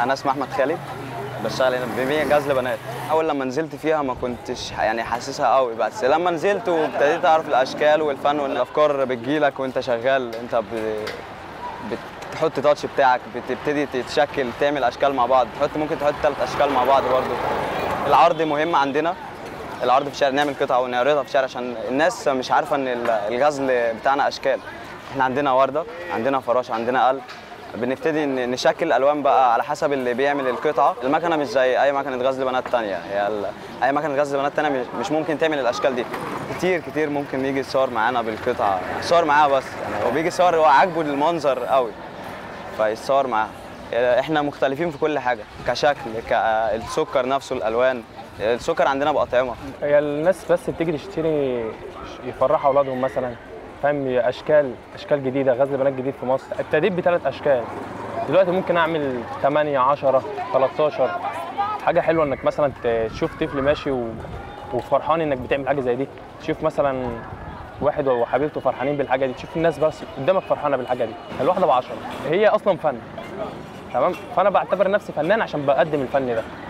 انا اسمي احمد خالد بشتغل هنا ببيع غزل بنات اول لما نزلت فيها ما كنتش يعني حاسسها قوي بس لما نزلت وابتديت اعرف الاشكال والفن والافكار بتجيلك وانت شغال انت ب... بتحط تاتش بتاعك بتبتدي تتشكل تعمل اشكال مع بعض تحط ممكن تحط ثلاث اشكال مع بعض برضه العرض مهم عندنا العرض في الشارع نعمل قطعه ونعرضها في الشارع عشان الناس مش عارفه ان الغزل بتاعنا اشكال احنا عندنا ورده عندنا فراشه عندنا قلب بنبتدي ن- نشكل الالوان بقى على حسب اللي بيعمل القطعه المكنه مش زي اي مكنه غزل بنات تانية هي ال- اي مكنه غزل بنات تانية مش- مش ممكن تعمل الاشكال دي كتير كتير ممكن يجي يصور معانا بالقطعه يصور معاها بس يعني هو بيجي يصور هو عاجبه المنظر قوي فيتصور معاها احنا مختلفين في كل حاجه كشكل كالسكر نفسه الالوان السكر عندنا باطعمه هي الناس بس بتيجي تشتري يفرحوا اولادهم مثلا فاهم اشكال اشكال جديده غزل بنات جديد في مصر ابتديت بثلاث اشكال دلوقتي ممكن اعمل 8 10 13 حاجه حلوه انك مثلا تشوف طفل ماشي و... وفرحان انك بتعمل حاجه زي دي تشوف مثلا واحد وحبيبته فرحانين بالحاجه دي تشوف الناس بس قدامك فرحانه بالحاجه دي الواحده ب 10 هي اصلا فن تمام فانا بعتبر نفسي فنان عشان بقدم الفن ده